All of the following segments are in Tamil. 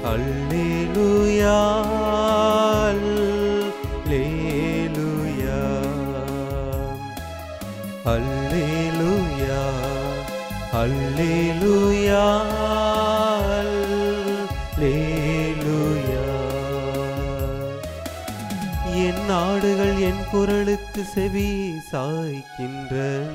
அல்லேலூயா அல்லேலூயா அல்லேலூயா அல்லேலூயா அல்லேலூயா என் நாடுகள் என் குரலுக்கு செவி சாய்க்கின்றன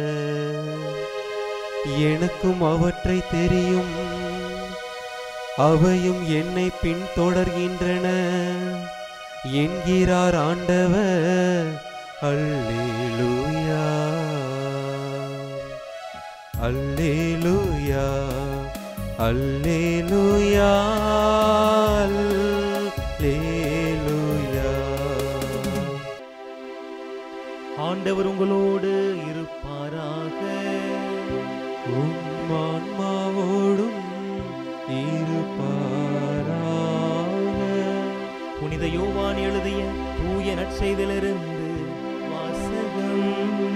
எனக்கும் அவற்றை தெரியும் அவையும் என்னை பின்தொடர்கின்றன என்கிறார் ஆண்டவர் அல்லேலூயா அல்லேலூயா அல்லேலூயா அல்லேலூயா ஆண்டவர் உங்களோடு இருப்பாராக உம் ஆன்மாவோடும் இருப்பாராக புனித யோவான் எழுதிய தூய நற்செய்திலிருந்து வாசகம்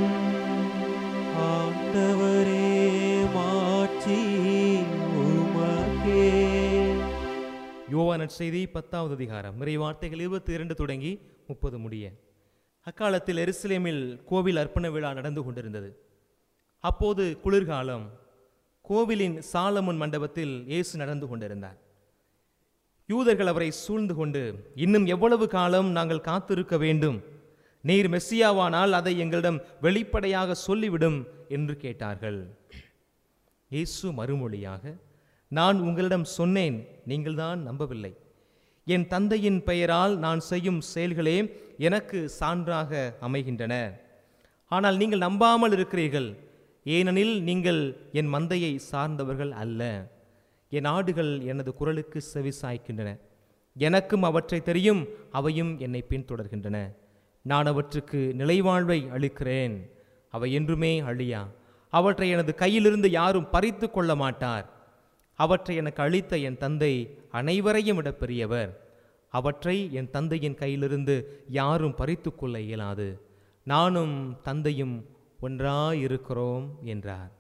ஆண்டவரே மாட்சி உமக்கே யோவான் நற்செய்தி பத்தாவது அதிகாரம் இறை வார்த்தைகள் இருபத்தி இரண்டு தொடங்கி முப்பது முடிய அக்காலத்தில் எருசலேமில் கோவில் அர்ப்பண விழா நடந்து கொண்டிருந்தது அப்போது குளிர்காலம் கோவிலின் சாலமன் மண்டபத்தில் இயேசு நடந்து கொண்டிருந்தார் யூதர்கள் அவரை சூழ்ந்து கொண்டு இன்னும் எவ்வளவு காலம் நாங்கள் காத்திருக்க வேண்டும் நீர் மெஸ்ஸியாவானால் அதை எங்களிடம் வெளிப்படையாக சொல்லிவிடும் என்று கேட்டார்கள் இயேசு மறுமொழியாக நான் உங்களிடம் சொன்னேன் நீங்கள்தான் நம்பவில்லை என் தந்தையின் பெயரால் நான் செய்யும் செயல்களே எனக்கு சான்றாக அமைகின்றன ஆனால் நீங்கள் நம்பாமல் இருக்கிறீர்கள் ஏனெனில் நீங்கள் என் மந்தையை சார்ந்தவர்கள் அல்ல என் ஆடுகள் எனது குரலுக்கு செவி சாய்க்கின்றன எனக்கும் அவற்றை தெரியும் அவையும் என்னை பின்தொடர்கின்றன நான் அவற்றுக்கு நிலைவாழ்வை அளிக்கிறேன் அவை என்றுமே அழியா அவற்றை எனது கையிலிருந்து யாரும் பறித்து கொள்ள மாட்டார் அவற்றை எனக்கு அளித்த என் தந்தை அனைவரையும் விட பெரியவர் அவற்றை என் தந்தையின் கையிலிருந்து யாரும் பறித்து கொள்ள இயலாது நானும் தந்தையும் ஒன்றாயிருக்கிறோம் என்றார்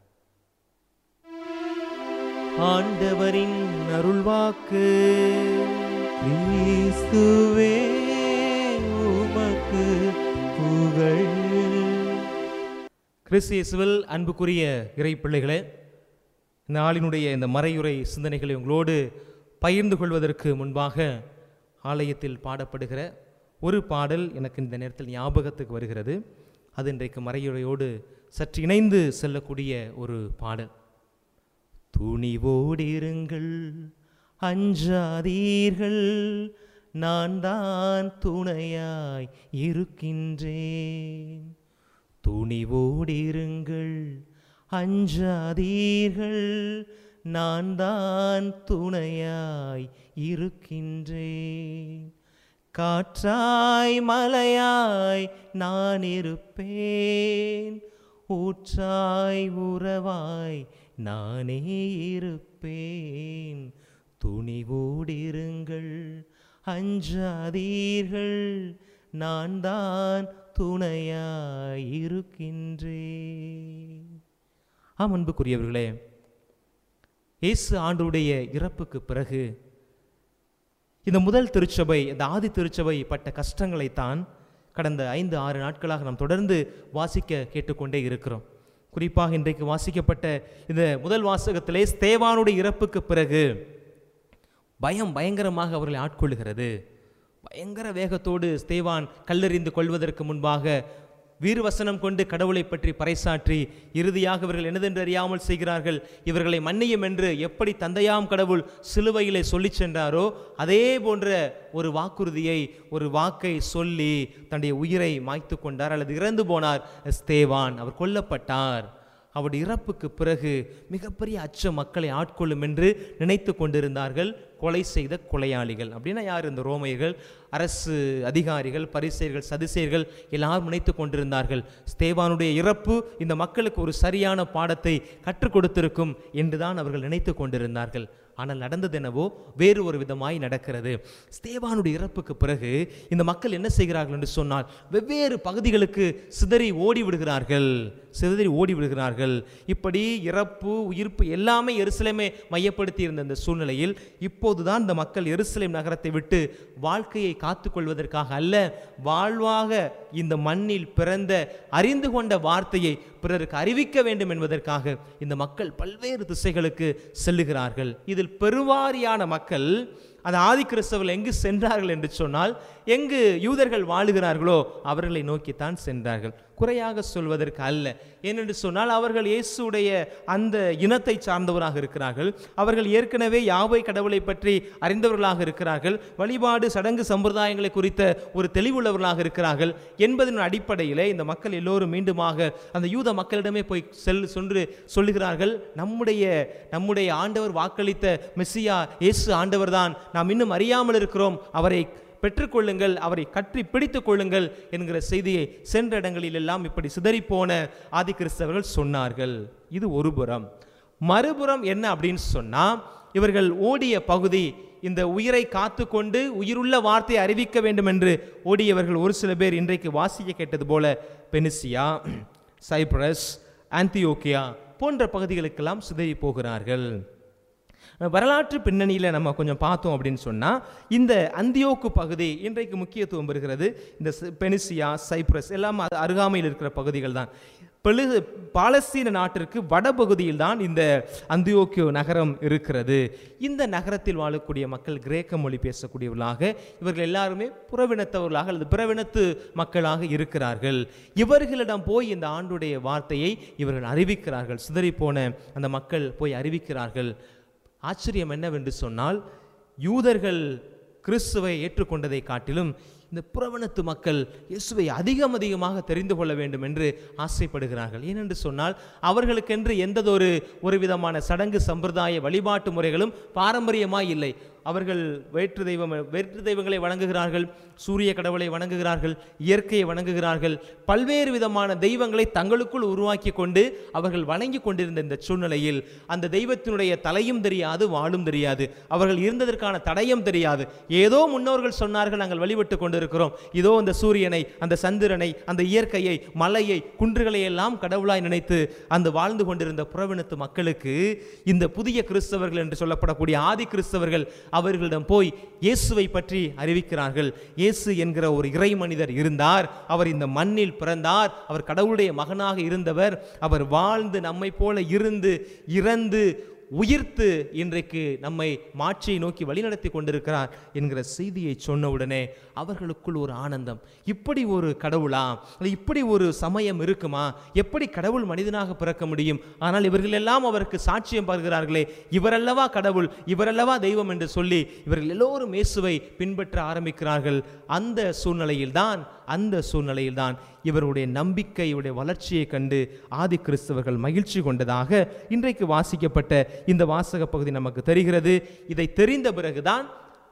ஆண்டவரின் அருள்வாக்கு கிறிஸ்துவே உமக்கு புகழ் கிறிஸ்து இயேசுவில் அன்புக்குரிய இறை பிள்ளைகளே இந்த நாளினுடைய இந்த மறையுறை சிந்தனைகளை உங்களோடு பகிர்ந்து கொள்வதற்கு முன்பாக ஆலயத்தில் பாடப்படுகிற ஒரு பாடல் எனக்கு இந்த நேரத்தில் ஞாபகத்துக்கு வருகிறது அது இன்றைக்கு மறையுறையோடு சற்று இணைந்து செல்லக்கூடிய ஒரு பாடல் துணிவோடிருங்கள் அஞ்சாதீர்கள் நான் தான் துணையாய் இருக்கின்றேன் துணிவோடிருங்கள் அஞ்சாதீர்கள் நான் தான் துணையாய் இருக்கின்றேன் காற்றாய் மலையாய் நான் இருப்பேன் ஊற்றாய் உறவாய் நானே இருப்பேன் துணிவோடிருங்கள் அஞ்சாதீர்கள் நான் தான் துணையாய் இருக்கின்றேன் ஆம் அன்புக்குரியவர்களே இயேசு ஆண்டவருடைய இறப்புக்கு பிறகு இந்த முதல் திருச்சபை இந்த ஆதி திருச்சபை பட்ட கஷ்டங்களைத்தான் கடந்த ஐந்து ஆறு நாட்களாக நாம் தொடர்ந்து வாசிக்க கேட்டுக்கொண்டே இருக்கிறோம் குறிப்பாக இன்றைக்கு வாசிக்கப்பட்ட இந்த முதல் வாசகத்திலே ஸ்தேவானுடைய இறப்புக்கு பிறகு பயம் பயங்கரமாக அவர்களை ஆட்கொள்ளுகிறது பயங்கர வேகத்தோடு ஸ்தேவான் கல்லெறிந்து கொள்வதற்கு முன்பாக வீர்வசனம் கொண்டு கடவுளை பற்றி பறைசாற்றி இறுதியாக இவர்கள் என்னதென்று அறியாமல் செய்கிறார்கள் இவர்களை மன்னியும் என்று எப்படி தந்தையாம் கடவுள் சிலுவையிலே சொல்லிச் சென்றாரோ அதே போன்ற ஒரு வாக்குறுதியை ஒரு வாக்கை சொல்லி தன்னுடைய உயிரை மாய்த்து கொண்டார் அல்லது இறந்து போனார் ஸ்தேவான் அவர் கொல்லப்பட்டார் அவருடைய இறப்புக்கு பிறகு மிகப்பெரிய அச்ச மக்களை ஆட்கொள்ளும் என்று நினைத்து கொண்டிருந்தார்கள் கொலை செய்த கொலையாளிகள் அப்படின்னா யார் இந்த ரோமையர்கள் அரசு அதிகாரிகள் பரிசெயர்கள் சதிசெயர்கள் எல்லாரும் நினைத்து கொண்டிருந்தார்கள் ஸ்தேவானுடைய இறப்பு இந்த மக்களுக்கு ஒரு சரியான பாடத்தை கற்றுக் கொடுத்திருக்கும் என்றுதான் அவர்கள் நினைத்து கொண்டிருந்தார்கள் ஆனால் நடந்தது என்னவோ வேறு ஒரு விதமாய் நடக்கிறது ஸ்தேவானுடைய இறப்புக்கு பிறகு இந்த மக்கள் என்ன செய்கிறார்கள் என்று சொன்னால் வெவ்வேறு பகுதிகளுக்கு சிதறி ஓடி விடுகிறார்கள் சிதறி ஓடி விடுகிறார்கள் இப்படி இறப்பு உயிர்ப்பு எல்லாமே எருசலேமை மையப்படுத்தி இருந்த இந்த சூழ்நிலையில் இப்போதுதான் இந்த மக்கள் எருசலேம் நகரத்தை விட்டு வாழ்க்கையை காத்துக்கொள்வதற்காக அல்ல வாழ்வாக இந்த மண்ணில் பிறந்த அறிந்து கொண்ட வார்த்தையை பிறருக்கு அறிவிக்க வேண்டும் என்பதற்காக இந்த மக்கள் பல்வேறு திசைகளுக்கு செல்லுகிறார்கள் இதில் பெருவாரியான மக்கள் அந்த ஆதி கிறிஸ்தவர்கள் எங்கு சென்றார்கள் என்று சொன்னால் எங்கு யூதர்கள் வாழுகிறார்களோ அவர்களை நோக்கித்தான் சென்றார்கள் குறையாக சொல்வதற்கு அல்ல ஏனென்று சொன்னால் அவர்கள் இயேசுடைய அந்த இனத்தை சார்ந்தவராக இருக்கிறார்கள் அவர்கள் ஏற்கனவே யாவை கடவுளை பற்றி அறிந்தவர்களாக இருக்கிறார்கள் வழிபாடு சடங்கு சம்பிரதாயங்களை குறித்த ஒரு தெளிவுள்ளவர்களாக இருக்கிறார்கள் என்பதன் அடிப்படையிலே இந்த மக்கள் எல்லோரும் மீண்டுமாக அந்த யூத மக்களிடமே போய் செல் சென்று சொல்லுகிறார்கள் நம்முடைய நம்முடைய ஆண்டவர் வாக்களித்த மெஸ்ஸியா இயேசு ஆண்டவர்தான் நாம் இன்னும் அறியாமல் இருக்கிறோம் அவரை பெற்றுக்கொள்ளுங்கள் அவரை கற்றி பிடித்துக் கொள்ளுங்கள் என்கிற செய்தியை சென்ற இடங்களில் எல்லாம் இப்படி சிதறிப்போன ஆதி கிறிஸ்தவர்கள் சொன்னார்கள் இது ஒரு புறம் மறுபுறம் என்ன அப்படின்னு சொன்னா இவர்கள் ஓடிய பகுதி இந்த உயிரை காத்துக்கொண்டு உயிருள்ள வார்த்தையை அறிவிக்க வேண்டும் என்று ஓடியவர்கள் ஒரு சில பேர் இன்றைக்கு வாசிக்க கேட்டது போல பெனிசியா சைப்ரஸ் ஆந்தியோக்கியா போன்ற பகுதிகளுக்கெல்லாம் சிதறி போகிறார்கள் வரலாற்று பின்னணியில் நம்ம கொஞ்சம் பார்த்தோம் அப்படின்னு சொன்னால் இந்த அந்தியோக்கு பகுதி இன்றைக்கு முக்கியத்துவம் பெறுகிறது இந்த சி- பெனிசியா சைப்ரஸ் எல்லாம் அது அருகாமையில் இருக்கிற பகுதிகள் தான் பெழு பாலஸ்தீன நாட்டிற்கு வடபகுதியில் தான் இந்த அந்தியோக்கியோ நகரம் இருக்கிறது இந்த நகரத்தில் வாழக்கூடிய மக்கள் கிரேக்க மொழி பேசக்கூடியவர்களாக இவர்கள் எல்லாருமே புறவினத்தவர்களாக அல்லது பிறவினத்து மக்களாக இருக்கிறார்கள் இவர்களிடம் போய் இந்த ஆண்டுடைய வார்த்தையை இவர்கள் அறிவிக்கிறார்கள் சிதறிப்போன அந்த மக்கள் போய் அறிவிக்கிறார்கள் ஆச்சரியம் என்னவென்று சொன்னால் யூதர்கள் கிறிஸ்துவை ஏற்றுக்கொண்டதை காட்டிலும் இந்த புறவனத்து மக்கள் இயேசுவை அதிகம் அதிகமாக தெரிந்து கொள்ள வேண்டும் என்று ஆசைப்படுகிறார்கள் ஏனென்று சொன்னால் அவர்களுக்கென்று எந்ததொரு ஒரு விதமான சடங்கு சம்பிரதாய வழிபாட்டு முறைகளும் பாரம்பரியமாய் இல்லை அவர்கள் வேற்று தெய்வம் வேற்று தெய்வங்களை வணங்குகிறார்கள் சூரிய கடவுளை வணங்குகிறார்கள் இயற்கையை வணங்குகிறார்கள் பல்வேறு விதமான தெய்வங்களை தங்களுக்குள் உருவாக்கி கொண்டு அவர்கள் வணங்கி கொண்டிருந்த இந்த சூழ்நிலையில் அந்த தெய்வத்தினுடைய தலையும் தெரியாது வாழும் தெரியாது அவர்கள் இருந்ததற்கான தடயம் தெரியாது ஏதோ முன்னோர்கள் சொன்னார்கள் நாங்கள் வழிபட்டு கொண்டிருக்கிறோம் இதோ அந்த சூரியனை அந்த சந்திரனை அந்த இயற்கையை மலையை குன்றுகளை எல்லாம் கடவுளாய் நினைத்து அந்த வாழ்ந்து கொண்டிருந்த புறவினத்து மக்களுக்கு இந்த புதிய கிறிஸ்தவர்கள் என்று சொல்லப்படக்கூடிய ஆதி கிறிஸ்தவர்கள் அவர்களிடம் போய் இயேசுவை பற்றி அறிவிக்கிறார்கள் இயேசு என்கிற ஒரு இறை மனிதர் இருந்தார் அவர் இந்த மண்ணில் பிறந்தார் அவர் கடவுளுடைய மகனாக இருந்தவர் அவர் வாழ்ந்து நம்மை போல இருந்து இறந்து உயிர்த்து இன்றைக்கு நம்மை மாட்சியை நோக்கி வழிநடத்தி கொண்டிருக்கிறார் என்கிற செய்தியை சொன்னவுடனே அவர்களுக்குள் ஒரு ஆனந்தம் இப்படி ஒரு கடவுளா அல்லது இப்படி ஒரு சமயம் இருக்குமா எப்படி கடவுள் மனிதனாக பிறக்க முடியும் ஆனால் இவர்கள் எல்லாம் அவருக்கு சாட்சியம் பருகிறார்களே இவரல்லவா கடவுள் இவரல்லவா தெய்வம் என்று சொல்லி இவர்கள் எல்லோரும் இயேசுவை பின்பற்ற ஆரம்பிக்கிறார்கள் அந்த சூழ்நிலையில்தான் அந்த சூழ்நிலையில்தான் இவருடைய நம்பிக்கையுடைய வளர்ச்சியை கண்டு ஆதி கிறிஸ்தவர்கள் மகிழ்ச்சி கொண்டதாக இன்றைக்கு வாசிக்கப்பட்ட இந்த வாசக பகுதி நமக்கு தெரிகிறது இதை தெரிந்த பிறகுதான்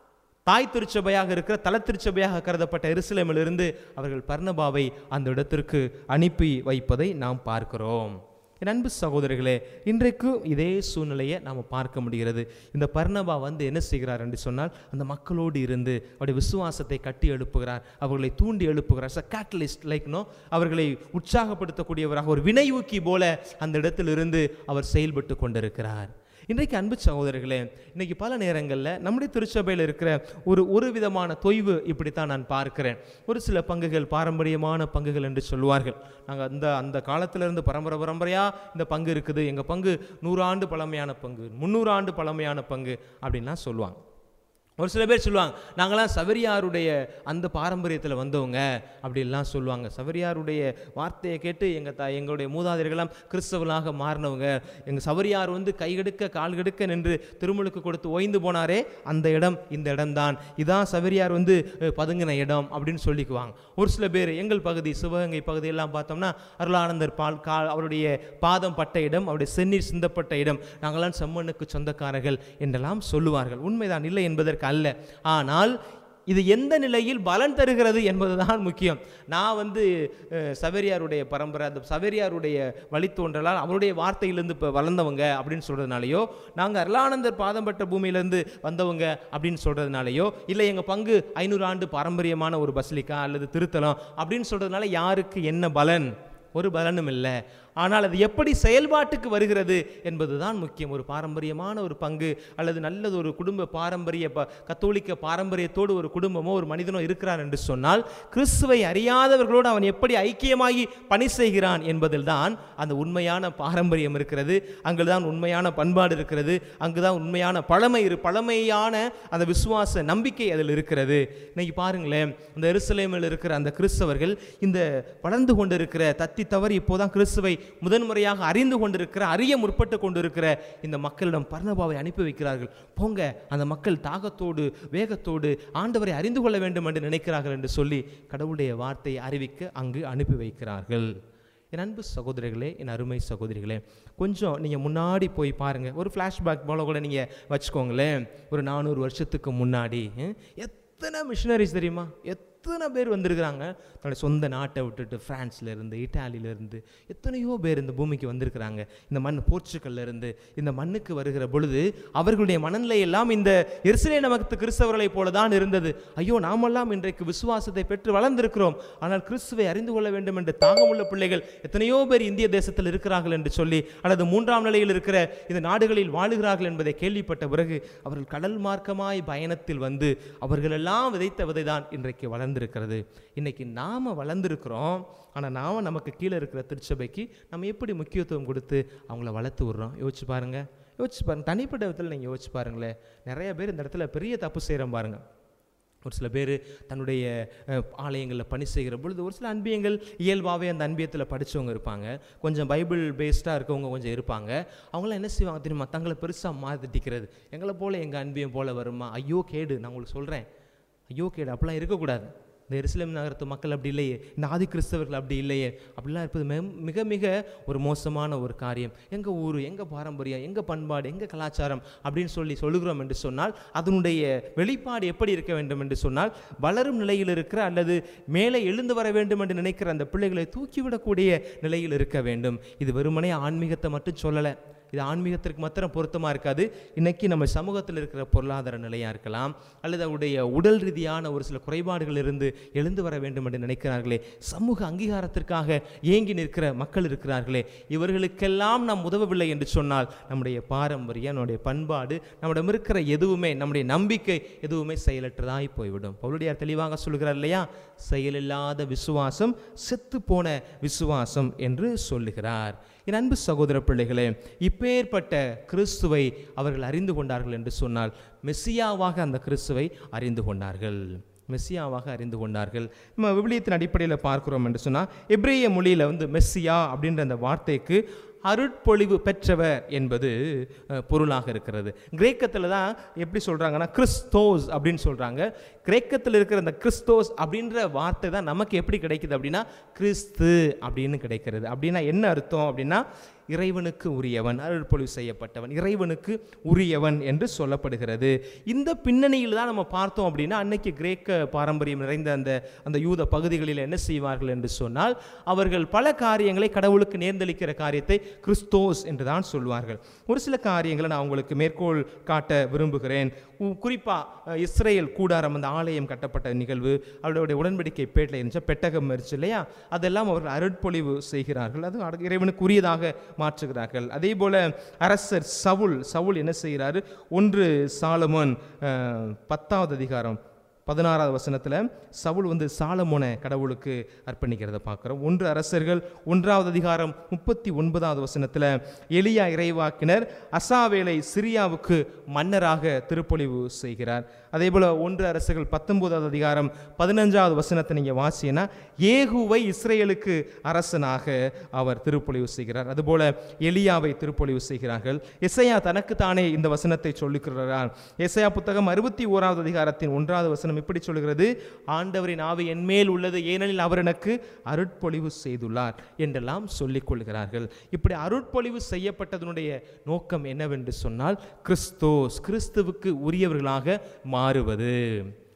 தாய் திருச்சபையாக இருக்கிற தல திருச்சபையாக கருதப்பட்ட எருசலேமிலிருந்து அவர்கள் பர்ணபாவை அந்த இடத்திற்கு அனுப்பி வைப்பதை நாம் பார்க்கிறோம் என் அன்பு சகோதரர்களே இன்றைக்கு இதே சூழ்நிலையை நாம் பார்க்க முடிகிறது இந்த பர்ணபா வந்து என்ன செய்கிறார் என்று சொன்னால் அந்த மக்களோடு இருந்து அவருடைய விசுவாசத்தை கட்டி எழுப்புகிறார் அவர்களை தூண்டி எழுப்புகிறார் ச கேட்டலிஸ்ட் லைக்னோ அவர்களை உற்சாகப்படுத்தக்கூடியவராக ஒரு வினை ஊக்கி போல அந்த இடத்திலிருந்து அவர் செயல்பட்டு கொண்டிருக்கிறார் இன்றைக்கு அன்பு சகோதரர்களே இன்னைக்கு பல நேரங்களில் நம்முடைய திருச்சபையில் இருக்கிற ஒரு ஒரு விதமான தொய்வு இப்படித்தான் நான் பார்க்கிறேன் ஒரு சில பங்குகள் பாரம்பரியமான பங்குகள் என்று சொல்லுவார்கள் நாங்கள் அந்த அந்த காலத்திலிருந்து பரம்பரை பரம்பரையாக இந்த பங்கு இருக்குது எங்கள் பங்கு நூறாண்டு பழமையான பங்கு முந்நூறு ஆண்டு பழமையான பங்கு அப்படின்லாம் சொல்லுவாங்க ஒரு சில பேர் சொல்லுவாங்க நாங்களாம் சபரியாருடைய அந்த பாரம்பரியத்தில் வந்தவங்க அப்படின்லாம் சொல்லுவாங்க சபரியாருடைய வார்த்தையை கேட்டு எங்கள் த எங்களுடைய மூதாதையர்கள்லாம் கிறிஸ்தவர்களாக மாறினவங்க எங்கள் சபரியார் வந்து கைகெடுக்க கால்கெடுக்க நின்று திருமுழுக்கு கொடுத்து ஓய்ந்து போனாரே அந்த இடம் இந்த இடம்தான் இதான் சபரியார் வந்து அஹ், பதுங்கின இடம் அப்படின்னு சொல்லிக்குவாங்க ஒரு சில பேர் எங்கள் பகுதி சிவகங்கை பகுதியெல்லாம் பார்த்தோம்னா அருளானந்தர் பால் கா அவருடைய பாதம் பட்ட இடம் அவருடைய செந்நீர் சிந்தப்பட்ட இடம் நாங்களாம் செம்மண்ணுக்கு சொந்தக்காரர்கள் என்றெல்லாம் சொல்லுவார்கள் உண்மைதான் இல்லை என்பதற்கு அல்ல ஆனால் இது எந்த நிலையில் பலன் தருகிறது என்பதுதான் முக்கியம் நான் வந்து அஹ், சவேரியாருடைய பரம்பரை அந்த சவேரியாருடைய வழித்தோன்றலால் அவருடைய வார்த்தையிலிருந்து இப்போ வளர்ந்தவங்க அப்படின்னு சொல்கிறதுனாலையோ நாங்கள் அருளானந்தர் பாதம் பட்ட பூமியிலேருந்து வந்தவங்க அப்படின்னு சொல்கிறதுனாலையோ இல்லை எங்கள் பங்கு ஐநூறு ஆண்டு பாரம்பரியமான ஒரு பஸ்லிக்கா அல்லது திருத்தலம் அப்படின்னு சொல்கிறதுனால யாருக்கு என்ன பலன் ஒரு பலனும் இல்லை ஆனால் அது எப்படி செயல்பாட்டுக்கு வருகிறது என்பதுதான் முக்கியம் ஒரு பாரம்பரியமான ஒரு பங்கு அல்லது நல்லது ஒரு குடும்ப பாரம்பரிய ப கத்தோலிக்க பாரம்பரியத்தோடு ஒரு குடும்பமோ ஒரு மனிதனோ இருக்கிறார் என்று சொன்னால் கிறிஸ்துவை அறியாதவர்களோடு அவன் எப்படி ஐக்கியமாகி பணி செய்கிறான் என்பதில் தான் அந்த உண்மையான பாரம்பரியம் இருக்கிறது அங்குதான் உண்மையான பண்பாடு இருக்கிறது அங்குதான் உண்மையான பழமை இரு பழமையான அந்த விசுவாச நம்பிக்கை அதில் இருக்கிறது இன்னைக்கு பாருங்களேன் இந்த எருசலேமில் இருக்கிற அந்த கிறிஸ்தவர்கள் இந்த வளர்ந்து கொண்டிருக்கிற தத்தி தவறி இப்போதான் கிறிஸ்துவை முதன்முறையாக அறிந்து கொண்டிருக்கிற அறிய முற்பட்டு கொண்டிருக்கிற இந்த மக்களிடம் பர்ணபாவை அனுப்பி வைக்கிறார்கள் போங்க அந்த மக்கள் தாகத்தோடு வேகத்தோடு ஆண்டவரை அறிந்து கொள்ள வேண்டும் என்று நினைக்கிறார்கள் என்று சொல்லி கடவுளுடைய வார்த்தையை அறிவிக்க அங்கு அனுப்பி வைக்கிறார்கள் என் அன்பு சகோதரிகளே என் அருமை சகோதரிகளே கொஞ்சம் நீங்கள் முன்னாடி போய் பாருங்கள் ஒரு ஃப்ளாஷ்பேக் போல கூட நீங்கள் வச்சுக்கோங்களேன் ஒரு நானூறு வருஷத்துக்கு முன்னாடி ஹம், எத்தனை மிஷினரிஸ் தெரியுமா எத்தனை பேர் வந்திருக்கிறாங்க தன்னுடைய சொந்த நாட்டை விட்டுட்டு பிரான்ஸ்ல இருந்து இட்டாலியில இருந்து எத்தனையோ பேர் இந்த பூமிக்கு வந்திருக்கிறாங்க இந்த மண் போர்ச்சுகல்ல இருந்து இந்த மண்ணுக்கு வருகிற பொழுது அவர்களுடைய மனநிலை எல்லாம் இந்த எருசலே நமக்கு கிறிஸ்தவர்களைப் போல தான் இருந்தது ஐயோ நாமெல்லாம் இன்றைக்கு விசுவாசத்தை பெற்று வளர்ந்திருக்கிறோம் ஆனால் கிறிஸ்துவை அறிந்து கொள்ள வேண்டும் என்ற தாகமுள்ள பிள்ளைகள் எத்தனையோ பேர் இந்திய தேசத்தில் இருக்கிறார்கள் என்று சொல்லி அல்லது மூன்றாம் நிலையில் இருக்கிற இந்த நாடுகளில் வாழுகிறார்கள் என்பதை கேள்விப்பட்ட பிறகு அவர்கள் கடல் மார்க்கமாய் பயணத்தில் வந்து அவர்களெல்லாம் விதைத்த விதை தான் இன்றைக்கு வளர்ந்திருக்கிறது இன்னைக்கு நாம வளர்ந்திருக்கிறோம் ஆனால் நாம நமக்கு கீழே இருக்கிற திருச்சபைக்கு நம்ம எப்படி முக்கியத்துவம் கொடுத்து அவங்கள வளர்த்து விடுறோம் யோசிச்சு பாருங்க யோசிச்சு பாருங்க தனிப்பட்ட விதத்தில் நீங்கள் யோசிச்சு பாருங்களேன் நிறைய பேர் இந்த இடத்துல பெரிய தப்பு செய்கிறோம் பாருங்க ஒரு சில பேர் தன்னுடைய அஹ், ஆலயங்களில் பணி செய்கிற பொழுது ஒரு சில அன்பியங்கள் இயல்பாகவே அந்த அன்பியத்தில் படித்தவங்க இருப்பாங்க கொஞ்சம் பைபிள் பேஸ்டாக இருக்கவங்க கொஞ்சம் இருப்பாங்க அவங்களாம் என்ன செய்வாங்க தெரியுமா தங்களை பெருசாக மாத்திட்டிக்கிறது எங்களை போல் எங்கள் அன்பியம் போல் வருமா ஐயோ கேடு நான் உங்களுக்கு சொல்கிறேன் ஐயோ கேடு அப்படிலாம் இருக்கக்கூடாது இந்த எருசலேம் நகரத்து மக்கள் அப்படி இல்லையே இந்த ஆதி கிறிஸ்தவர்கள் அப்படி இல்லையே அப்படிலாம் இருப்பது மிக மிக மிக ஒரு மோசமான ஒரு காரியம் எங்கள் ஊர் எங்கள் பாரம்பரியம் எங்கள் பண்பாடு எங்கள் கலாச்சாரம் அப்படின்னு சொல்லி சொல்லுகிறோம் என்று சொன்னால் அதனுடைய வெளிப்பாடு எப்படி இருக்க வேண்டும் என்று சொன்னால் வளரும் நிலையில் இருக்கிற அல்லது மேலே எழுந்து வர வேண்டும் என்று நினைக்கிற அந்த பிள்ளைகளை தூக்கிவிடக்கூடிய நிலையில் இருக்க வேண்டும் இது வெறுமனே ஆன்மீகத்தை மட்டும் சொல்லலை இது ஆன்மீகத்திற்கு மாத்திரம் பொருத்தமாக இருக்காது இன்னைக்கு நம்ம சமூகத்தில் இருக்கிற பொருளாதார நிலையாக இருக்கலாம் அல்லது அவருடைய உடல் ரீதியான ஒரு சில குறைபாடுகள் இருந்து எழுந்து வர வேண்டும் என்று நினைக்கிறார்களே சமூக அங்கீகாரத்திற்காக ஏங்கி நிற்கிற மக்கள் இருக்கிறார்களே இவர்களுக்கெல்லாம் நாம் உதவவில்லை என்று சொன்னால் நம்முடைய பாரம்பரியம் நம்முடைய பண்பாடு நம்மிடம் இருக்கிற எதுவுமே நம்முடைய நம்பிக்கை எதுவுமே செயலற்றதாய் போய்விடும் பவுலுடையார் தெளிவாக சொல்கிறார் இல்லையா செயலில்லாத விசுவாசம் செத்து போன விசுவாசம் என்று சொல்லுகிறார் என் அன்பு சகோதர பிள்ளைகளே இப்பேற்பட்ட கிறிஸ்துவை அவர்கள் அறிந்து கொண்டார்கள் என்று சொன்னால் மெஸ்ஸியாவாக அந்த கிறிஸ்துவை அறிந்து கொண்டார்கள் மெஸ்ஸியாவாக அறிந்து கொண்டார்கள் நம்ம விவிலியத்தின் அடிப்படையில் பார்க்கிறோம் என்று சொன்னால் எப்ரேய மொழியில் வந்து மெஸ்ஸியா அப்படின்ற அந்த வார்த்தைக்கு அருட்பொழிவு பெற்றவர் என்பது அஹ், பொருளாக இருக்கிறது கிரேக்கத்தில் தான் எப்படி சொல்கிறாங்கன்னா கிறிஸ்தோஸ் அப்படின்னு சொல்கிறாங்க கிரேக்கத்தில் இருக்கிற அந்த கிறிஸ்தோஸ் அப்படின்ற வார்த்தை தான் நமக்கு எப்படி கிடைக்குது அப்படின்னா கிறிஸ்து அப்படின்னு கிடைக்கிறது அப்படின்னா என்ன அர்த்தம் அப்படின்னா இறைவனுக்கு உரியவன் அருள்பொழிவு செய்யப்பட்டவன் இறைவனுக்கு உரியவன் என்று சொல்லப்படுகிறது இந்த பின்னணியில் தான் நம்ம பார்த்தோம் அப்படின்னா அன்னைக்கு கிரேக்க பாரம்பரியம் நிறைந்த அந்த அந்த யூத பகுதிகளில் என்ன செய்வார்கள் என்று சொன்னால் அவர்கள் பல காரியங்களை கடவுளுக்கு நேர்ந்தளிக்கிற காரியத்தை கிறிஸ்தோஸ் என்று தான் சொல்வார்கள் ஒரு சில காரியங்களை நான் உங்களுக்கு மேற்கோள் காட்ட விரும்புகிறேன் உ- குறிப்பா அஹ், இஸ்ரேல் கூடாரம் அந்த ஆலயம் கட்டப்பட்ட நிகழ்வு அவருடைய உடன்படிக்கை பேட்டில் இருந்துச்சு பெட்டகம் இருந்துச்சு இல்லையா அதெல்லாம் அவர்கள் அருட்பொழிவு செய்கிறார்கள் அது அட- இறைவனுக்கு உரியதாக மாற்றுகிறார்கள் அதே போல அரசர் சவுல் சவுல் என்ன செய்கிறாரு ஒன்று சாலமோன் அஹ், பத்தாவது அதிகாரம் பதினாறாவது வசனத்தில் சவுல் வந்து சாலமோனை கடவுளுக்கு அர்ப்பணிக்கிறத பார்க்குறோம் ஒன்று அரசர்கள் ஒன்றாவது அதிகாரம் முப்பத்தி ஒன்பதாவது வசனத்தில் எலியா இறைவாக்கினர் அசாவேலை சிரியாவுக்கு மன்னராக திருப்பொழிவு செய்கிறார் அதே போல் ஒன்று அரசர்கள் பத்தொன்பதாவது அதிகாரம் பதினஞ்சாவது வசனத்தை நீங்கள் வாசியனா ஏகுவை இஸ்ரேலுக்கு அரசனாக அவர் திருப்பொழிவு செய்கிறார் அதுபோல எலியாவை திருப்பொழிவு செய்கிறார்கள் எசையா தனக்குத்தானே இந்த வசனத்தை சொல்லுகிறார் எசையா புத்தகம் அறுபத்தி ஓராவது அதிகாரத்தின் ஒன்றாவது வசனம் இப்படி சொல்கிறது ஆண்டவரின் ஆவி என்மேல் உள்ளது ஏனெனில் அவர் எனக்கு அருட்பொழிவு செய்துள்ளார் என்றெல்லாம் சொல்லிக் கொள்கிறார்கள் இப்படி அருட்பொழிவு செய்யப்பட்டதனுடைய நோக்கம் என்னவென்று சொன்னால் கிறிஸ்தோஸ் கிறிஸ்துவுக்கு உரியவர்களாக மாறுவது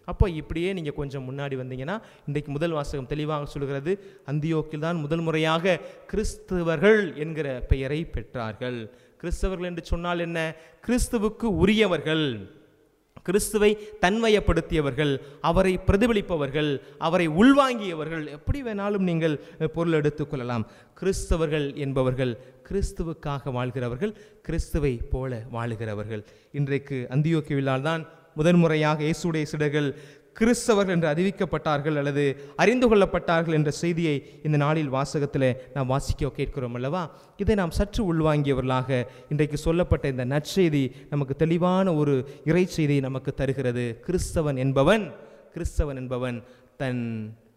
அப்போ இப்படியே நீங்கள் கொஞ்சம் முன்னாடி வந்தீங்கன்னா இன்றைக்கு முதல் வாசகம் தெளிவாக சொல்கிறது அந்தியோக்கில் தான் முதல் முறையாக கிறிஸ்தவர்கள் என்கிற பெயரை பெற்றார்கள் கிறிஸ்தவர்கள் என்று சொன்னால் என்ன கிறிஸ்துவுக்கு உரியவர்கள் கிறிஸ்துவை தன்மயப்படுத்தியவர்கள் அவரை பிரதிபலிப்பவர்கள் அவரை உள்வாங்கியவர்கள் எப்படி வேணாலும் நீங்கள் அஹ், பொருள் எடுத்துக்கொள்ளலாம் கிறிஸ்தவர்கள் என்பவர்கள் கிறிஸ்துவுக்காக வாழ்கிறவர்கள் கிறிஸ்துவை போல வாழுகிறவர்கள் இன்றைக்கு அந்தியோக்கியவிழால் தான் முதன்முறையாக இயேசுடைய சிடர்கள் கிறிஸ்தவர்கள் என்று அறிவிக்கப்பட்டார்கள் அல்லது அறிந்து கொள்ளப்பட்டார்கள் என்ற செய்தியை இந்த நாளில் வாசகத்தில் நாம் வாசிக்க கேட்கிறோம் அல்லவா இதை நாம் சற்று உள்வாங்கியவர்களாக இன்றைக்கு சொல்லப்பட்ட இந்த நற்செய்தி நமக்கு தெளிவான ஒரு இறை செய்தியை நமக்கு தருகிறது கிறிஸ்தவன் என்பவன் கிறிஸ்தவன் என்பவன் தன்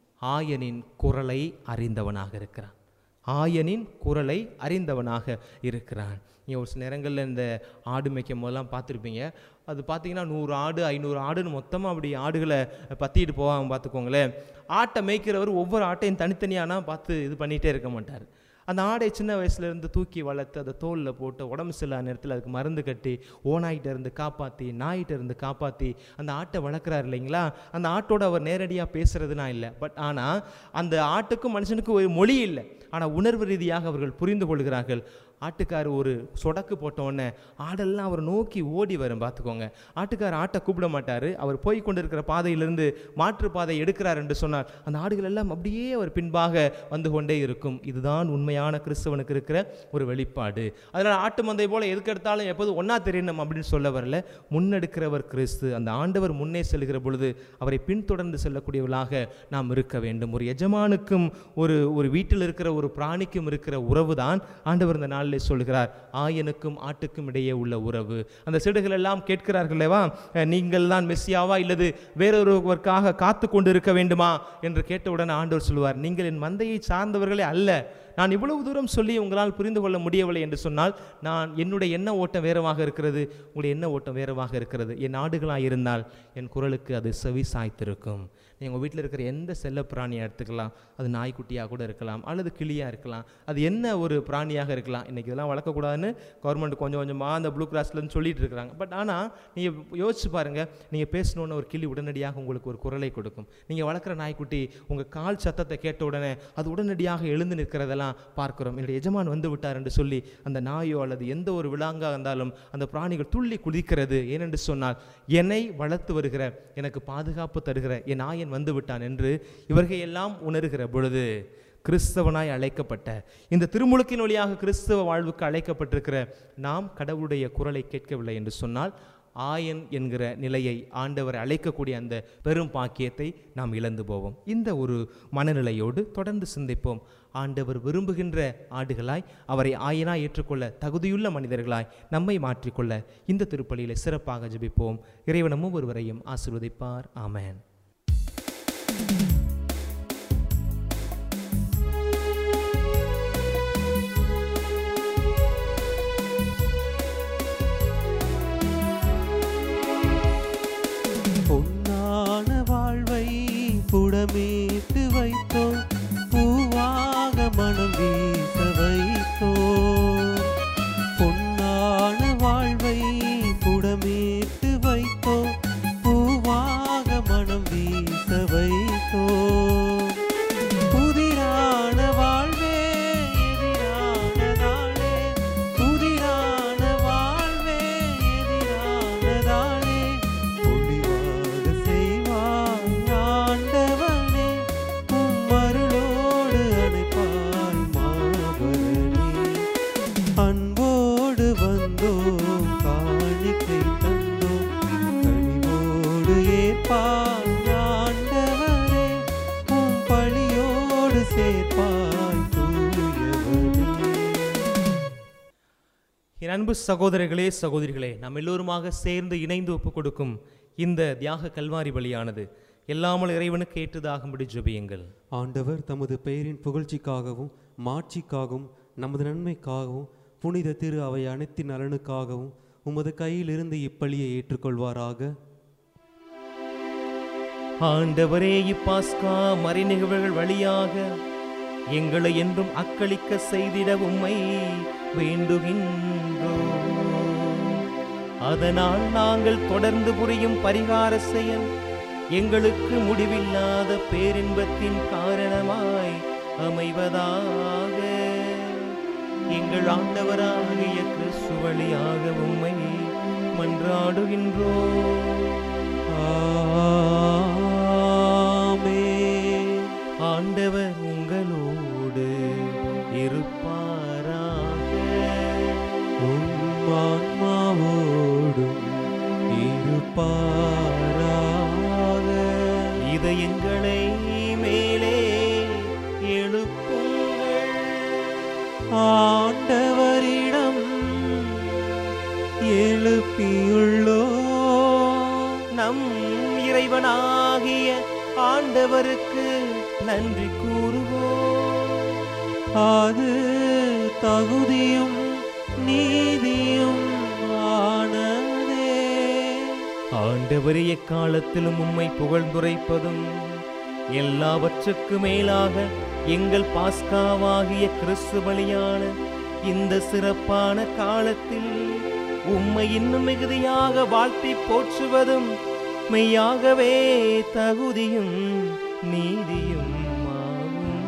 ஆயனின் குரலை அறிந்தவனாக இருக்கிறான் ஆயனின் குரலை அறிந்தவனாக இருக்கிறான் நீங்கள் ஒரு சில நேரங்களில் இந்த ஆடு மேய்க்கும் போதெல்லாம் பார்த்துருப்பீங்க அது பார்த்தீங்கன்னா நூறு ஆடு ஐநூறு ஆடுன்னு மொத்தமாக அப்படி ஆடுகளை பற்றிட்டு போவாங்க பார்த்துக்கோங்களேன் ஆட்டை மேய்க்கிறவர் ஒவ்வொரு ஆட்டையும் தனித்தனியானா பார்த்து இது பண்ணிகிட்டே இருக்க மாட்டார் அந்த ஆடை சின்ன வயசுலேருந்து தூக்கி வளர்த்து அதை தோலில் போட்டு உடம்பு சரியில்லாத நேரத்தில் அதுக்கு மருந்து கட்டி ஓனாயிட்ட இருந்து காப்பாற்றி நாயிட்ட இருந்து காப்பாற்றி அந்த ஆட்டை வளர்க்குறாரு இல்லைங்களா அந்த ஆட்டோட அவர் நேரடியாக பேசுறதுனா இல்லை பட் ஆனால் அந்த ஆட்டுக்கும் மனுஷனுக்கும் ஒரு மொழி இல்லை ஆனால் உணர்வு ரீதியாக அவர்கள் புரிந்து கொள்கிறார்கள் ஆட்டுக்கார் ஒரு சொடக்கு போட்ட உடனே ஆடெல்லாம் அவர் நோக்கி ஓடி வரும் பார்த்துக்கோங்க ஆட்டுக்கார் ஆட்டை கூப்பிட மாட்டார் அவர் போய் கொண்டிருக்கிற பாதையிலிருந்து மாற்று பாதை எடுக்கிறார் என்று சொன்னார் அந்த ஆடுகள் எல்லாம் அப்படியே அவர் பின்பாக வந்து கொண்டே இருக்கும் இதுதான் உண்மையான கிறிஸ்தவனுக்கு இருக்கிற ஒரு வெளிப்பாடு அதனால் ஆட்டு மந்தை போல எதுக்கு எடுத்தாலும் எப்போதும் ஒன்றா தெரியணும் அப்படின்னு சொல்ல வரல முன்னெடுக்கிறவர் கிறிஸ்து அந்த ஆண்டவர் முன்னே செல்கிற பொழுது அவரை பின்தொடர்ந்து செல்லக்கூடியவர்களாக நாம் இருக்க வேண்டும் ஒரு எஜமானுக்கும் ஒரு ஒரு வீட்டில் இருக்கிற ஒரு பிராணிக்கும் இருக்கிற உறவு தான் ஆண்டவர் இந்த நாளில் சொல்கிறார் ஆயனுக்கும் ஆட்டுக்கும் இடையே உள்ள உறவு அந்த சிடுகள் எல்லாம் கேட்கிறார்களேவா அஹ், நீங்கள் தான் மெஸ்ஸியாவா இல்லது வேறொருவருக்காக காத்து கொண்டு இருக்க வேண்டுமா என்று கேட்டவுடன் ஆண்டவர் சொல்வார் நீங்கள் என் மந்தையை சார்ந்தவர்களே அல்ல நான் இவ்வளவு தூரம் சொல்லி உங்களால் புரிந்து கொள்ள முடியவில்லை என்று சொன்னால் நான் என்னுடைய எண்ண ஓட்டம் வேறவாக இருக்கிறது உங்களுடைய எண்ண ஓட்டம் வேறவாக இருக்கிறது என் ஆடுகளாக இருந்தால் என் குரலுக்கு அது செவி சாய்த்திருக்கும் நீங்கள் உங்கள் வீட்டில் இருக்கிற எந்த செல்ல பிராணியை எடுத்துக்கலாம் அது நாய்க்குட்டியாக கூட இருக்கலாம் அல்லது கிளியாக இருக்கலாம் அது என்ன ஒரு பிராணியாக இருக்கலாம் இன்றைக்கி இதெல்லாம் வளர்க்கக்கூடாதுன்னு கவர்மெண்ட் கொஞ்சம் கொஞ்சமாக அந்த ப்ளூ கிராஸ்லேருந்து சொல்லிட்டு இருக்கிறாங்க பட் ஆனால் நீங்கள் யோசிச்சு பாருங்கள் நீங்கள் பேசணுன்னு ஒரு கிளி உடனடியாக உங்களுக்கு ஒரு குரலை கொடுக்கும் நீங்கள் வளர்க்குற நாய்க்குட்டி உங்கள் கால் சத்தத்தை கேட்ட உடனே அது உடனடியாக எழுந்து நிற்கிறதெல்லாம் பார்க்கிறோம் என்னுடைய எஜமான் வந்து விட்டார் என்று சொல்லி அந்த நாயோ அல்லது எந்த ஒரு விலாங்காக இருந்தாலும் அந்த பிராணிகள் துள்ளி குதிக்கிறது ஏனென்று சொன்னால் என்னை வளர்த்து வருகிற எனக்கு பாதுகாப்பு தருகிற என் நாயன் வந்து விட்டான் என்று இவர்கள் எல்லாம் உணர்கிற பொழுது கிறிஸ்தவனாய் அழைக்கப்பட்ட இந்த திருமுழுக்கின் வழியாக கிறிஸ்தவ வாழ்வுக்கு அழைக்கப்பட்டிருக்கிற நாம் கடவுளுடைய குரலை கேட்கவில்லை என்று சொன்னால் ஆயன் என்கிற நிலையை ஆண்டவர் அழைக்கக்கூடிய அந்த பெரும் பாக்கியத்தை நாம் இழந்து போவோம் இந்த ஒரு மனநிலையோடு தொடர்ந்து சிந்திப்போம் ஆண்டவர் விரும்புகின்ற ஆடுகளாய் அவரை ஆயனாய் ஏற்றுக்கொள்ள தகுதியுள்ள மனிதர்களாய் நம்மை மாற்றிக்கொள்ள இந்த திருப்பலியிலே சிறப்பாக ஜெபிப்போம் இறைவனமும் ஒருவரையும் ஆசீர்வதிப்பார் ஆமென் பொன்னான வாழ்வை புடமேட்டு வைத்தோம் பூவாக மனம் வீச வைத்தோம் பொன்னான வாழ்வை புடமேட்டு வைத்தோம் பூவாக மனம் வீச வைத்தோம் புதிரான வாழ்வே எதிரான நாளே புதிரான வாழ்வே எதிரான நாளே ஒளிவாக செய்வாய் ஆண்டவனே உம் அருளோடு அணைப்பாய் மாபரணி அன்போடு வந்தோம் காணிக்கை தந்தோம் கனிவோடு ஏற்பாய் ஆண்டவரே உம் பழியோடு சேர்ப்பாய் தூயவனே என் அன்பு சகோதரர்களே சகோதரிகளே நாம் எல்லோருமாக சேர்ந்து இணைந்து ஒப்புக் கொடுக்கும் இந்த தியாக கல்வாரி பலியானது எல்லாமல் இறைவனுக்கு ஏற்றதாகும்படி ஜெபியுங்கள் ஆண்டவர் தமது பெயரின் புகழ்ச்சிக்காகவும் மாட்சிக்காகவும் நமது நன்மைக்காகவும் புனித திரு அவை அனைத்தின் நலனுக்காகவும் உமது கையிலிருந்து இப்பலியை ஏற்றுக்கொள்வாராக ஆண்டவரே இப்பாஸ்கா மறைநிகழ்வுகள் வழியாக எங்களை என்றும் அக்களிக்க செய்திட உம்மை வேண்டுகின்றோம் அதனால் நாங்கள் தொடர்ந்து புரியும் பரிகார செயல் எங்களுக்கு முடிவில்லாத பேரின்பத்தின் காரணமாய் அமைவதாக எங்கள் ஆண்டவராகிய கிறிஸ்து வழியாக உம்மை மன்றாடுகின்றோம் ஆமென். ஆண்டவர் உங்களோடு இருப்பாராக உம் ஆன்மாவோடும் இருப்பாராக இதயங்களை மேலே எழுப்புங்கள் ஆண்டவரிடம் எழுப்பியுள்ளோ நம் இறைவனாகிய ஆண்டவருக்கு நன்றி கூறுவோம் அது தகுதியும் நீதியும் ஆனதே ஆண்டவரே எக்காலத்திலும் உம்மை புகழ்ந்துரைப்பதும் எல்லாவற்றுக்கு மேலாக எங்கள் பாஸ்காவாகிய கிறிஸ்து பலியான இந்த சிறப்பான காலத்தில் உம்மை இன்னும் மிகுதியாக வாழ்த்தி போற்றுவதும் மெய்யாகவே தகுதியும் நீதியும் ஆகும்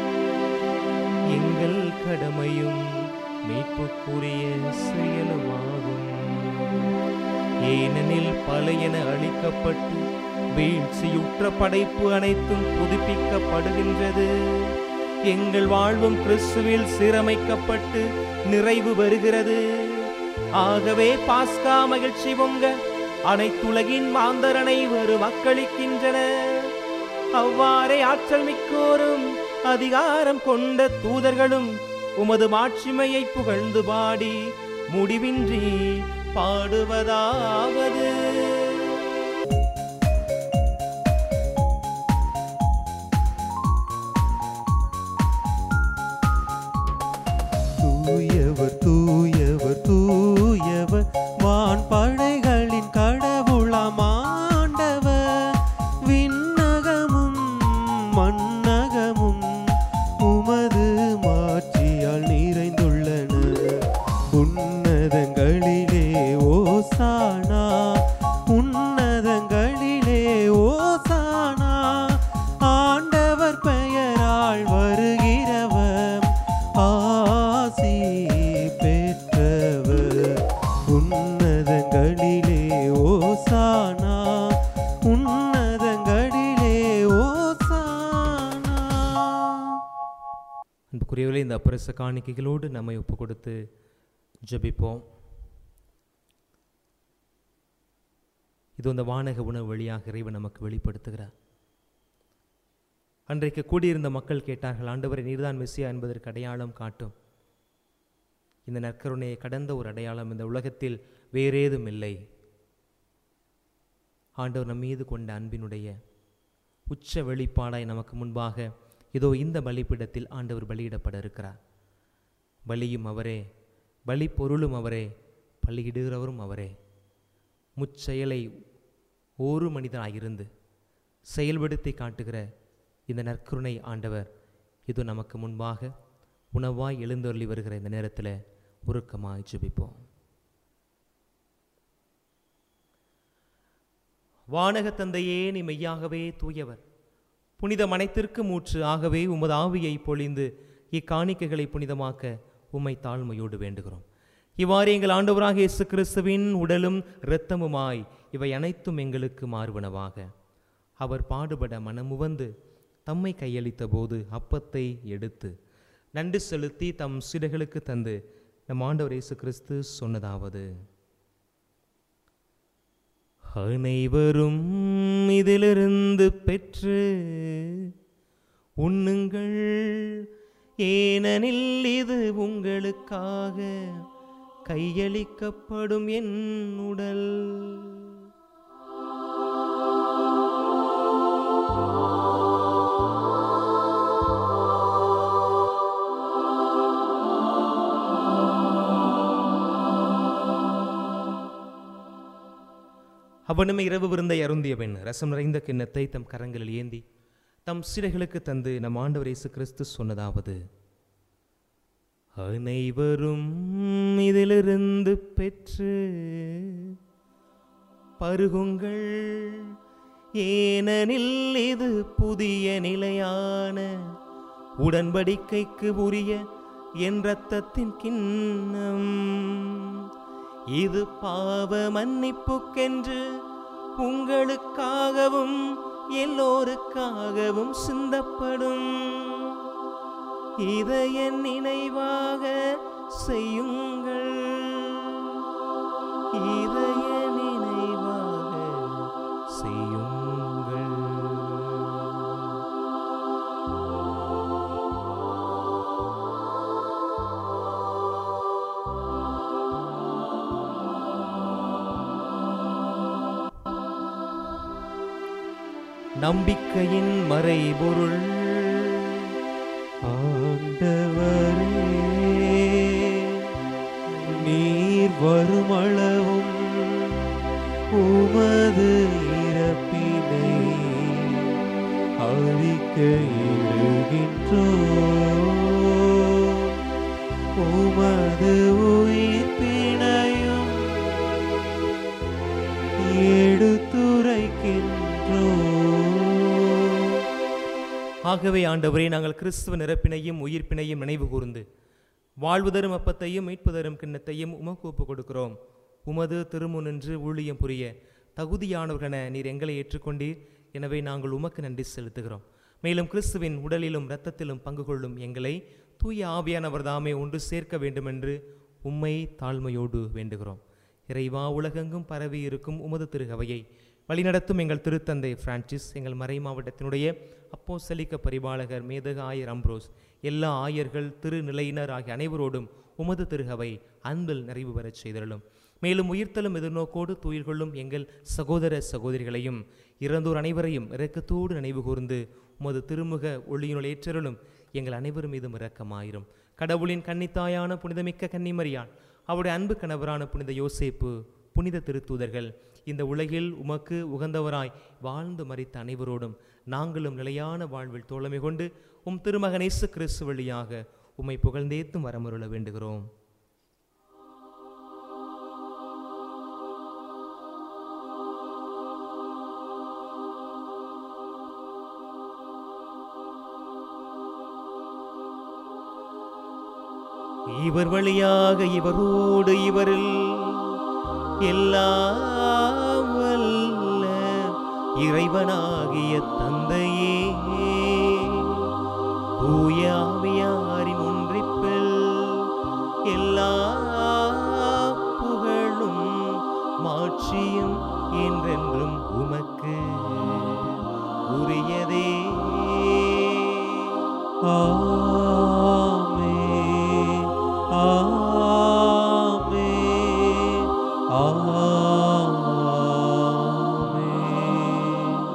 எங்கள் கடமையும் மீட்புக்குரிய செயலுமாகும் ஏனெனில் பழையன அழிக்கப்பட்டு வீழ்ச்சியுற்ற படைப்பு அனைத்தும் புதுப்பிக்கப்படுகின்றது எங்கள் வாழ்வும் கிறிஸ்துவில் சீரமைக்கப்பட்டு நிறைவு பெறுகிறது ஆகவே பாஸ்கா மகிழ்ச்சி பொங்க அனைத்துலகின் மாந்தர் அனைவரும் மக்களிக்கின்றன அவ்வாறே ஆற்றல் மிக்கோரும் அதிகாரம் கொண்ட தூதர்களும் உமது மாட்சிமையை புகழ்ந்து பாடி முடிவின்றி பாடுவதாவது தூயவர் தூயவர் தூயவர் வான் படைகளின் கடவுளாம் ஆண்டவர் விண்ணகமும் மண்ணகமும் உமது மாட்சியால் நிறைந்துள்ளன உன்னதங்களிலே ஓசானா உன்னதங்களிலே ஓசானா ஆண்டவர் பெயரால் வருகிறவர் ஆசி பெற்றவர் உன்னதங்களிலே ஓசானா உன்னதங்களிலே ஓசானா அன்புக்குரியவர்களே இந்த அப்பரச காணிக்கைகளோடு நம்மை ஒப்பு கொடுத்து ஜெபிப்போம் இது இந்த வானக உணவு வழியாக இறைவன் நமக்கு வெளிப்படுத்துகிறார் அன்றைக்கு கூடியிருந்த மக்கள் கேட்டார்கள் ஆண்டவரை நீர்தான் மெஸ்ஸியா என்பதற்கு அடையாளம் காட்டும் இந்த நற்கருணையை கடந்த ஒரு அடையாளம் இந்த உலகத்தில் வேறேதும் இல்லை ஆண்டவர் நம் மீது கொண்ட அன்பினுடைய உச்ச வெளிப்பாடாய் நமக்கு முன்பாக இதோ இந்த பலிப்பீடத்தில் ஆண்டவர் பலியிடப்பட இருக்கிறார் பலியும் அவரே பலி பொருளும் அவரே பலியிடுகிறவரும் அவரே முச்செயலை ஒரு மனிதனாயிருந்து செயல்படுத்தி காட்டுகிற இந்த நற்கருணை ஆண்டவர் இது நமக்கு முன்பாக உணவாய் எழுந்தருளி வருகிற இந்த நேரத்தில் உருக்கமாய் ஜெபிப்போம் வானக தந்தையே நீ மெய்யாகவே தூயவர் புனித மனைத்திற்கு மூற்று ஆகவே உமது ஆவியை பொழிந்து இக்காணிக்கைகளை புனிதமாக்க உம்மை தாழ்மையோடு வேண்டுகிறோம் இவ்வாறு எங்கள் ஆண்டவராக இயேசு கிறிஸ்துவின் உடலும் இரத்தமுமாய் இவை அனைத்தும் எங்களுக்கு மாறுவனவாக அவர் பாடுபட மனமுவந்து தம்மை கையளித்த போது அப்பத்தை எடுத்து நன்றி செலுத்தி தம் சிறைகளுக்கு தந்து நம் ஆண்டவர் இயேசு கிறிஸ்து சொன்னதாவது அனைவரும் இதிலிருந்து பெற்று உண்ணுங்கள் ஏனெனில் இது உங்களுக்காக கையளிக்கப்படும் என் உடல் அவனும் இரவு விருந்தை அருந்திய பெண் ரசம் நிறைந்த கிண்ணத்தை தம் கரங்களில் ஏந்தி தம் சிறைகளுக்கு தந்து நம் ஆண்டவர் இயேசு கிறிஸ்து சொன்னதாவது அனைவரும் இதிலிருந்து பெற்று பருகுங்கள் ஏனெனில் இது புதிய நிலையான உடன்படிக்கைக்கு உரிய என் இரத்தத்தின் கிண்ணம் இது பாவ மன்னிப்புக்கென்று உங்களுக்காகவும் எல்லோருக்காகவும் சிந்தப்படும் இதை என் நினைவாக செய்யுங்கள் இதை என் நினைவாக செய்யுங்கள் நம்பிக்கையின் மறைபொருள் ஆண்டவரே நீர் வருமளவும் உமது இறப்பினை அறிக்கையிடுகின்றோ உமது உயிர்ப்பினையும் எடுத்துரைக்கின்றோ ஆகவே ஆண்டவரே நாங்கள் கிறிஸ்துவ நிரப்பினையும் உயிர்ப்பினையும் நினைவு கூர்ந்து வாழ்வு தரும் அப்பத்தையும் மீட்பு தரும் கிண்ணத்தையும் உமக்கு ஒப்புக் கொடுக்கிறோம் உமது திருமுனின்று ஊழியம் புரிய தகுதியானவர்களென நீர் எங்களை ஏற்றுக்கொண்டீர் எனவே நாங்கள் உமக்கு நன்றி செலுத்துகிறோம் மேலும் கிறிஸ்துவின் உடலிலும் இரத்தத்திலும் பங்கு கொள்ளும் எங்களை தூய ஆவியானவர் தாமே ஒன்று சேர்க்க வேண்டுமென்று உம்மை தாழ்மையோடு வேண்டுகிறோம் இறைவா உலகெங்கும் பரவி இருக்கும் உமது திருகவையை வழிநடத்தும் எங்கள் திருத்தந்தை பிரான்சிஸ் எங்கள் மறை மாவட்டத்தினுடைய அப்போஸ்தலிக்க பரிபாலகர் மேதக ஆயர் அம்ப்ரோஸ் எல்லா ஆயர்கள் திருநிலையினர் ஆகிய அனைவரோடும் உமது திருகவை அன்பில் நிறைவு பெறச் செய்தருளும் மேலும் உயிர்த்தலும் எதிர்நோக்கோடு துயில் கொள்ளும் எங்கள் சகோதர சகோதரிகளையும் இறந்தோர் அனைவரையும் இரக்கத்தோடு நினைவு கூர்ந்து உமது திருமுக ஒளியினுள் ஏற்றருளும் எங்கள் அனைவர் மீதும் இரக்கமாயிரும் கடவுளின் கன்னித்தாயான புனிதமிக்க கன்னிமரியாள் அவருடைய அன்பு கணவரான புனித யோசேப்பு புனித திருத்தூதர்கள் இந்த உலகில் உமக்கு உகந்தவராய் வாழ்ந்து மறித்த அனைவரோடும் நாங்களும் நிலையான வாழ்வில் தோழமை கொண்டு உம் திருமகன் இயேசு கிறிஸ்து வழியாக உம்மை புகழ்ந்தேத்தும் வரமருள வேண்டுகிறோம் இவர் வழியாக இவரோடு இவரில் எல்லாம் வல்ல இறைவனாகிய தந்தையே தூய ஆவியாரின் ஒன்றிப்பில் எல்லா புகழும் மாட்சியும் என்றென்றும் உமக்கு உரியதே ஆமே ஆமே ஆமே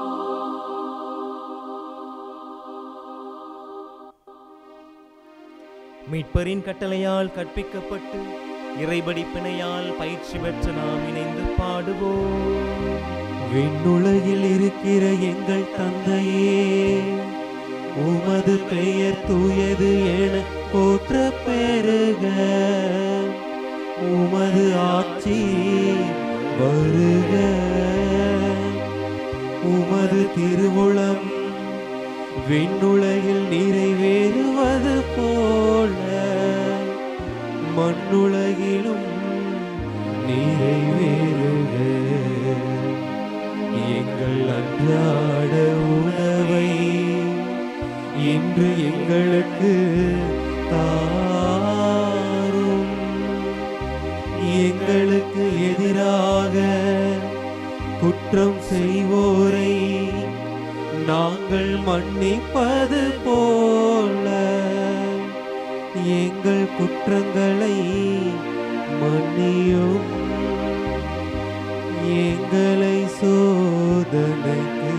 மீட்பரின் கட்டளையால் கற்பிக்கப்பட்டு இறைபடி பிணையால் பயிற்சி பெற்ற நாம் இணைந்து பாடுவோம் விண்ணுலகில் இருக்கிற எங்கள் தந்தையே உமது பெயர் தூயது என போற்ற பெருக உமது ஆட்சி வருக உமது திருவுளம் விண்ணுலகில் நிறைவேறுவது போல மண்ணுலகிலும் நிறைவேறுக எங்கள் அன்றாட உணவை இன்று எங்களுக்கு தாரும் எங்களுக்கு எதிராக குற்றம் செய்வோரை நாங்கள் மன்னிப்பது போல எங்கள் குற்றங்களை மன்னியும் எங்களை சோதனைக்கு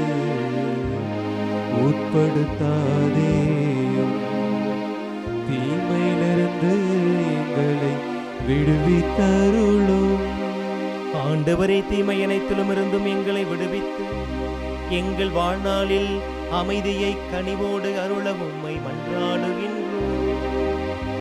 உட்படுத்தாதேயும் தீமையிலிருந்து எங்களை விடுவித்தருளும் ஆண்டவரே தீமை அனைத்திலும் இருந்தும் எங்களை விடுவித்து எங்கள் வாழ்நாளில் அமைதியை கனிவோடு அருள உம்மை மன்றாடுகின்றோம்